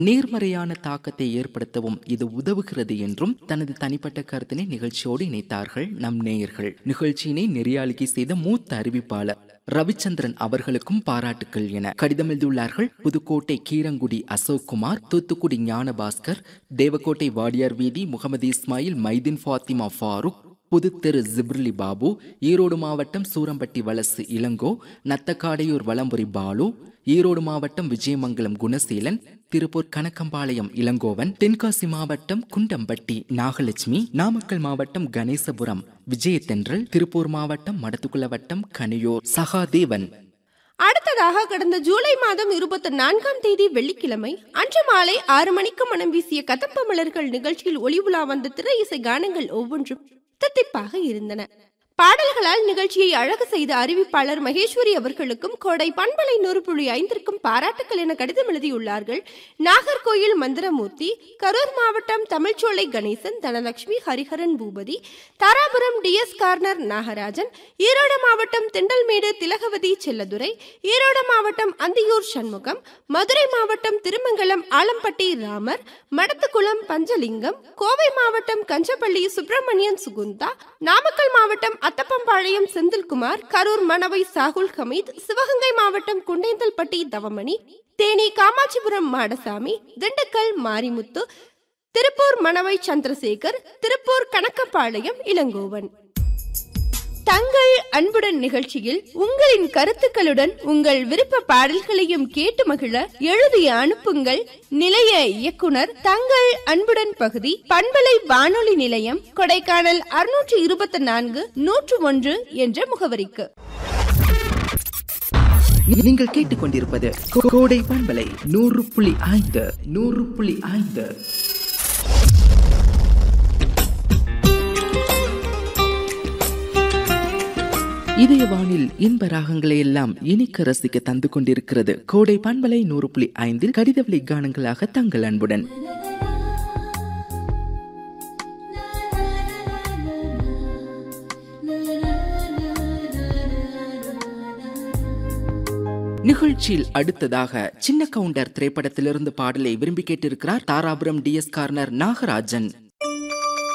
நேர்மறையான தாக்கத்தை ஏற்படுத்தவும் இது உதவுகிறது என்றும் தனது தனிப்பட்ட கருத்தினை நிகழ்ச்சியோடு இணைத்தார்கள் நம் நேயர்கள் நிகழ்ச்சியினை நெறியாளிகை செய்த மூத்த அறிவிப்பாளர் ரவிச்சந்திரன் அவர்களுக்கும் பாராட்டுக்கள் என கடிதம் எழுதியுள்ளார்கள் புதுக்கோட்டை கீரங்குடி அசோக்குமார் தூத்துக்குடி ஞானபாஸ்கர் தேவக்கோட்டை வாடியார் வீதி முகமது இஸ்மாயில் மைதீன் ஃபாத்திமா ஃபாரூக் புதுத்தெரு ஜிப்ரிலி பாபு ஈரோடு மாவட்டம் சூரம்பட்டி வலசு இளங்கோ நத்தக்காடையூர் வலம்புரி பாலு ஈரோடு மாவட்டம் விஜயமங்கலம் குணசீலன் திருப்பூர் கனக்கம்பாளையம் இளங்கோவன் தென்காசி மாவட்டம் குண்டம்பட்டி நாகலட்சுமி நாமக்கல் மாவட்டம் கணேசபுரம் விஜயதென்றல் திருப்பூர் மாவட்டம் மடத்துக்குள வட்டம் கனியோர் சகாதேவன் அடுத்ததாக கடந்த ஜூலை மாதம் இருபத்தி நான்காம் தேதி வெள்ளிக்கிழமை அன்று மாலை ஆறு மணிக்கு மனம் வீசிய கதம்ப மலர்கள் நிகழ்ச்சியில் ஒளி உலா வந்த திரை இசை கானங்கள் ஒவ்வொன்றும் தித்திப்பாக இருந்தன பாடல்களால் நிகழ்ச்சியை அழகு செய்த அறிவிப்பாளர் மகேஸ்வரி அவர்களுக்கும் கோடை பண்பலை நூறு புள்ளி ஐந்திற்கும் பாராட்டுக்கள் என கடிதம் எழுதியுள்ளார்கள் நாகர்கோயில் மந்திரமூர்த்தி கரூர் மாவட்டம் தமிழ்ச்சோலை கணேசன் தனலட்சுமி ஹரிஹரன் பூபதி தாராபுரம் டிஎஸ் கார்னர் நாகராஜன் ஈரோடு மாவட்டம் திண்டல்மேடு திலகவதி செல்லதுரை ஈரோடு மாவட்டம் அந்தியூர் சண்முகம் மதுரை மாவட்டம் திருமங்கலம் ஆலம்பட்டி ராமர் மடத்துக்குளம் பஞ்சலிங்கம் கோவை மாவட்டம் கஞ்சப்பள்ளி சுப்பிரமணியன் சுகுந்தா நாமக்கல் மாவட்டம் அத்தப்பம்பாளையம் செந்தில்குமார் கரூர் மணவை சாகுல் ஹமீத் சிவகங்கை மாவட்டம் குண்டேந்தல்பட்டி தவமணி தேனி காமாட்சிபுரம் மாடசாமி திண்டுக்கல் மாரிமுத்து திருப்பூர் மணவை சந்திரசேகர் திருப்பூர் கணக்கப்பாளையம் இளங்கோவன் தங்கள் அன்புடன் நிகழ்ச்சியில் உங்களின் கருத்துக்களுடன் உங்கள் விருப்ப பாடல்களையும் கேட்டு மகிழ எழுதி அனுப்புங்கள் நிலைய இயக்குனர் தங்கள் அன்புடன் பகுதி பண்பலை வானொலி நிலையம் கொடைக்கானல் அறுநூற்று இருபத்தி நான்கு நூற்று ஒன்று என்ற முகவரிக்கு நீங்கள் கேட்டுக்கொண்டிருப்பது கோ- கோடை பண்பலை நூறு புள்ளி ஐந்து நூறு புள்ளி ஐந்து இதய வானில் இன்ப ராகங்களை எல்லாம் இனிக்க ரசிக்க தந்து கொண்டிருக்கிறது கோடை பண்பலை நூறு புள்ளி ஐந்தில் கடிதவெளி கானங்களாக தங்கள் அன்புடன் நிகழ்ச்சியில் அடுத்ததாக சின்ன கவுண்டர் திரைப்படத்திலிருந்து பாடலை விரும்பி கேட்டிருக்கிறார் தாராபுரம் டிஎஸ் கார்னர் நாகராஜன்